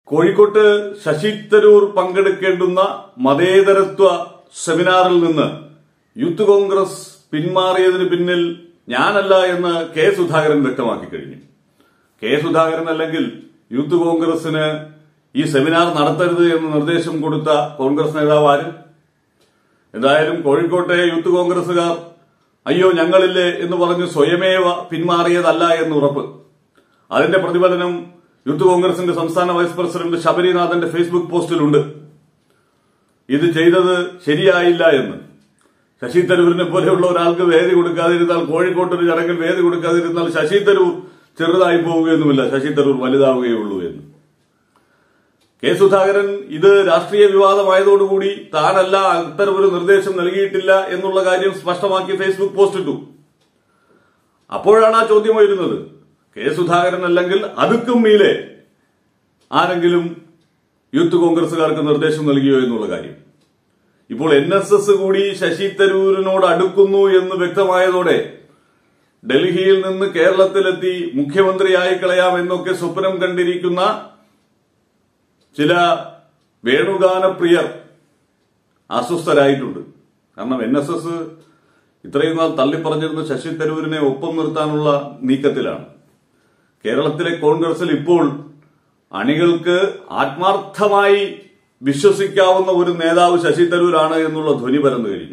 കോഴിക്കോട്ട് ശശി തരൂർ പങ്കെടുക്കേണ്ടുന്ന മതേതരത്വ സെമിനാറിൽ നിന്ന് യൂത്ത് കോൺഗ്രസ് പിന്മാറിയതിന് പിന്നിൽ ഞാനല്ല എന്ന് കെ സുധാകരൻ വ്യക്തമാക്കി കഴിഞ്ഞു കെ സുധാകരൻ അല്ലെങ്കിൽ യൂത്ത് കോൺഗ്രസിന് ഈ സെമിനാർ നടത്തരുത് എന്ന് നിർദ്ദേശം കൊടുത്ത കോൺഗ്രസ് നേതാവ് ആര് എന്തായാലും കോഴിക്കോട്ടെ യൂത്ത് കോൺഗ്രസുകാർ അയ്യോ ഞങ്ങളില്ലേ എന്ന് പറഞ്ഞ് സ്വയമേവ പിന്മാറിയതല്ല എന്ന് ഉറപ്പ് അതിന്റെ പ്രതിഫലനം യൂത്ത് കോൺഗ്രസിന്റെ സംസ്ഥാന വൈസ് പ്രസിഡന്റ് ശബരിനാഥന്റെ ഫേസ്ബുക്ക് പോസ്റ്റിലുണ്ട് ഇത് ചെയ്തത് ശരിയായില്ല എന്ന് ശശി തരൂരിനെ പോലെയുള്ള ഒരാൾക്ക് വേദി കൊടുക്കാതിരുന്നാൽ കോഴിക്കോട്ട് ഒരു ചടങ്ങിൽ വേദി കൊടുക്കാതിരുന്നാൽ ശശി തരൂർ ചെറുതായി പോവുകയൊന്നുമില്ല ശശി തരൂർ വലുതാവുകയുള്ളൂ എന്ന് കെ സുധാകരൻ ഇത് രാഷ്ട്രീയ വിവാദമായതോടുകൂടി താനല്ല അത്തരമൊരു നിർദ്ദേശം നൽകിയിട്ടില്ല എന്നുള്ള കാര്യം സ്പഷ്ടമാക്കി ഫേസ്ബുക്ക് പോസ്റ്റ് ഇട്ടു അപ്പോഴാണ് ആ ചോദ്യം വരുന്നത് കെ സുധാകരൻ അല്ലെങ്കിൽ അതുക്കും മീലെ ആരെങ്കിലും യൂത്ത് കോൺഗ്രസുകാർക്ക് നിർദ്ദേശം നൽകിയോ എന്നുള്ള കാര്യം ഇപ്പോൾ എൻ എസ് എസ് കൂടി ശശി തരൂരിനോട് അടുക്കുന്നു എന്ന് വ്യക്തമായതോടെ ഡൽഹിയിൽ നിന്ന് കേരളത്തിലെത്തി മുഖ്യമന്ത്രിയായി കളയാം എന്നൊക്കെ സ്വപ്നം കണ്ടിരിക്കുന്ന ചില വേണുഗാന പ്രിയർ അസ്വസ്ഥരായിട്ടുണ്ട് കാരണം എൻ എസ് എസ് ഇത്രയും നാൾ തള്ളിപ്പറഞ്ഞിരുന്ന ശശി തരൂരിനെ ഒപ്പം നിർത്താനുള്ള നീക്കത്തിലാണ് കേരളത്തിലെ കോൺഗ്രസിൽ ഇപ്പോൾ അണികൾക്ക് ആത്മാർത്ഥമായി വിശ്വസിക്കാവുന്ന ഒരു നേതാവ് ശശി തരൂരാണ് എന്നുള്ള ധ്വനി പരന്നു കഴിഞ്ഞു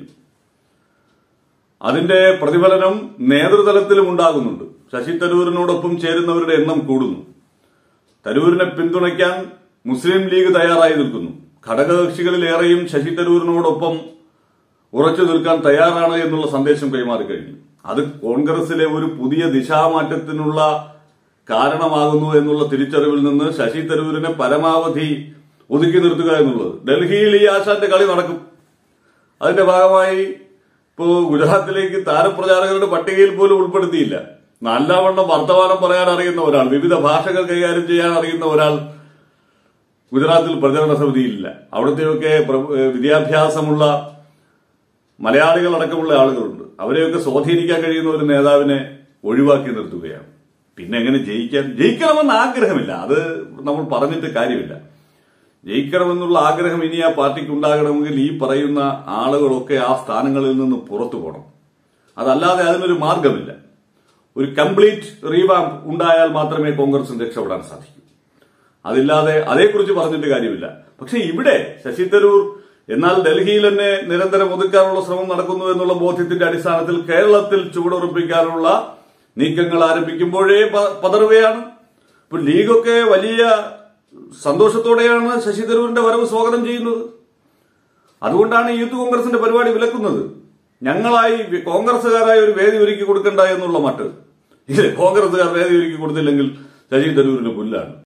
അതിന്റെ പ്രതിഫലനം നേതൃതലത്തിലും ഉണ്ടാകുന്നുണ്ട് ശശി തരൂരിനോടൊപ്പം ചേരുന്നവരുടെ എണ്ണം കൂടുന്നു തരൂരിനെ പിന്തുണയ്ക്കാൻ മുസ്ലിം ലീഗ് തയ്യാറായി നിൽക്കുന്നു ഘടകകക്ഷികളിലേറെയും ശശി തരൂരിനോടൊപ്പം ഉറച്ചു നിൽക്കാൻ തയ്യാറാണ് എന്നുള്ള സന്ദേശം കൈമാറിക്കഴിഞ്ഞു അത് കോൺഗ്രസിലെ ഒരു പുതിയ ദിശാമാറ്റത്തിനുള്ള കാരണമാകുന്നു എന്നുള്ള തിരിച്ചറിവിൽ നിന്ന് ശശി തരൂരിനെ പരമാവധി ഒതുക്കി നിർത്തുക എന്നുള്ളത് ഡൽഹിയിൽ ഈ ആശാന്റെ കളി നടക്കും അതിന്റെ ഭാഗമായി ഇപ്പോ ഗുജറാത്തിലേക്ക് താരപ്രചാരകരുടെ പട്ടികയിൽ പോലും ഉൾപ്പെടുത്തിയില്ല നല്ലവണ്ണം വർത്തമാനം പറയാൻ അറിയുന്ന ഒരാൾ വിവിധ ഭാഷകൾ കൈകാര്യം ചെയ്യാൻ അറിയുന്ന ഒരാൾ ഗുജറാത്തിൽ പ്രചരണ സമിതിയിലില്ല അവിടുത്തെയൊക്കെ പ്ര- ഏഹ് വിദ്യാഭ്യാസമുള്ള മലയാളികളടക്കമുള്ള ആളുകളുണ്ട് അവരെയൊക്കെ സ്വാധീനിക്കാൻ കഴിയുന്ന ഒരു നേതാവിനെ ഒഴിവാക്കി നിർത്തുകയാണ് പിന്നെ എങ്ങനെ ജയിക്കാൻ ജയിക്കണമെന്ന് ആഗ്രഹമില്ല അത് നമ്മൾ പറഞ്ഞിട്ട് കാര്യമില്ല ജയിക്കണമെന്നുള്ള ആഗ്രഹം ഇനി ആ പാർട്ടിക്ക് ഉണ്ടാകണമെങ്കിൽ ഈ പറയുന്ന ആളുകളൊക്കെ ആ സ്ഥാനങ്ങളിൽ നിന്ന് പുറത്തു പോകണം അതല്ലാതെ അതിനൊരു മാർഗമില്ല ഒരു കംപ്ലീറ്റ് റീവാമ്പ് ഉണ്ടായാൽ മാത്രമേ കോൺഗ്രസിന് രക്ഷപ്പെടാൻ സാധിക്കൂ അതില്ലാതെ അതേക്കുറിച്ച് പറഞ്ഞിട്ട് കാര്യമില്ല പക്ഷെ ഇവിടെ ശശി തരൂർ എന്നാൽ ഡൽഹിയിൽ തന്നെ നിരന്തരം ഒതുക്കാനുള്ള ശ്രമം നടക്കുന്നു എന്നുള്ള ബോധ്യത്തിന്റെ അടിസ്ഥാനത്തിൽ കേരളത്തിൽ ചുവടുറപ്പിക്കാനുള്ള നീക്കങ്ങൾ ആരംഭിക്കുമ്പോഴേ പ- പതറുകയാണ് ഇപ്പൊ ലീഗൊക്കെ വലിയ സന്തോഷത്തോടെയാണ് ശശി തരൂരിന്റെ വരവ് സ്വാഗതം ചെയ്യുന്നത് അതുകൊണ്ടാണ് യൂത്ത് കോൺഗ്രസിന്റെ പരിപാടി വിലക്കുന്നത് ഞങ്ങളായി വി- കോൺഗ്രസുകാരായി ഒരു വേദി ഒരുക്കി കൊടുക്കണ്ട എന്നുള്ള മട്ട് ഇത് കോൺഗ്രസുകാർ വേദി ഒരുക്കി കൊടുത്തില്ലെങ്കിൽ ശശി തരൂരിന് പുല്ലാണ്